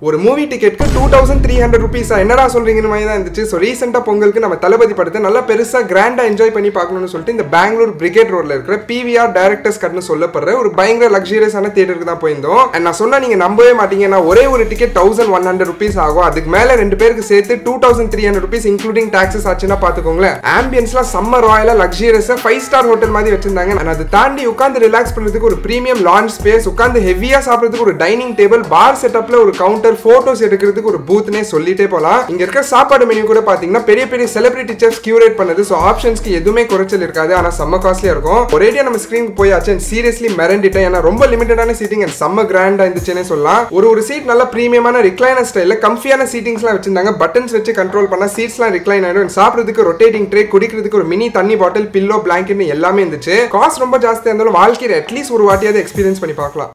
ஒரு மூவி டிக்கெட்க்கு two thousand three hundred ருபீஸா என்னடா சொல்றீங்கன்னு மாதிரி தான் இருந்துச்சு ஸோ ரீசெண்டாக பொங்கலுக்கு நம்ம தளபதி படத்தை நல்லா பெருசாக கிராண்டாக என்ஜாய் பண்ணி பார்க்கணும்னு சொல்லிட்டு இந்த பெங்களூர் பிரிகேட் ரோட்ல இருக்கிற பிவிஆர் டைரக்டர்ஸ் கட்னு சொல்லப்படுற ஒரு பயங்கர லக்ஸரியஸான தியேட்டருக்கு தான் போயிருந்தோம் அண்ட் நான் சொன்னா நீங்க நம்பவே மாட்டீங்க நான் ஒரே ஒரு ticket thousand one hundred rupees ஆகும் அதுக்கு மேல ரெண்டு பேருக்கு சேர்த்து two thousand three hundred rupees including taxes ஆச்சுன்னா பாத்துக்கோங்களேன் ஆம்பியன்ஸ்லாம் செம்ம ராயலா லக்ஸரியஸா ஃபைவ் ஸ்டார் ஹோட்டல் மாதிரி வச்சிருந்தாங்க அண்ட் அதை தாண்டி உட்காந்து ரிலாக்ஸ் பண்றதுக்கு ஒரு பிரீமியம் லான்ச் ஸ்பேஸ் உட்காந்து ஹெவியா சாப்பிடுறதுக்கு ஒரு டைனிங் டேபிள் பார் செட்டப்ல ஒரு கவுண்டர் போட்டோஸ் எடுக்கிறதுக்கு ஒரு பூத்னே சொல்லிட்டே போலாம் இங்க இருக்க சாப்பாடு மெனு கூட பாத்தீங்கன்னா பெரிய பெரிய செலிபிரிட்டி செஃப்ஸ் கியூரேட் பண்ணது ஸோ ஆப்ஷன்ஸ்க்கு எதுவுமே குறைச்சல் இருக்காது ஆனா செம்ம காஸ்ட்லியா இருக்கும் ஒரேடியா நம்ம ஸ்கிரீனுக்கு போயாச்சு அண்ட் சீரியஸ்லி மெரண்டிட்டேன் ஏன்னா ரொம்ப லிமிட்டடான சீட்டிங் அண்ட் செம்ம கிராண்டா இருந்துச்சுன்னே சொல்லலாம் ஒரு ஒரு சீட் நல்லா பிரீமியமான ரிக்ளைனர் ஸ்டைல கம்ஃபியான சீட்டிங்ஸ்லாம் வச்சிருந்தாங்க பட்டன்ஸ் வச்சு கண்ட்ரோல் பண்ணா சீட்ஸ்லாம் ரிக்ளைன் ஆயிடும் and சாப்பிடுறதுக்கு ரொட்டேட்டிங் ட்ரே குடிக்கிறதுக்கு ஒரு மினி தண்ணி பாட்டில் பில்லோ பிளாங்கெட்னு எல்லாமே இருந்துச்சு காஸ்ட் ரொம்ப ஜாஸ்தியா இருந்தாலும் வாழ்க்கையில அட்லீஸ்ட் ஒரு வாட்டியாவது எக்ஸ்பீரியன்ஸ் பண்ணி பார்க்கலாம்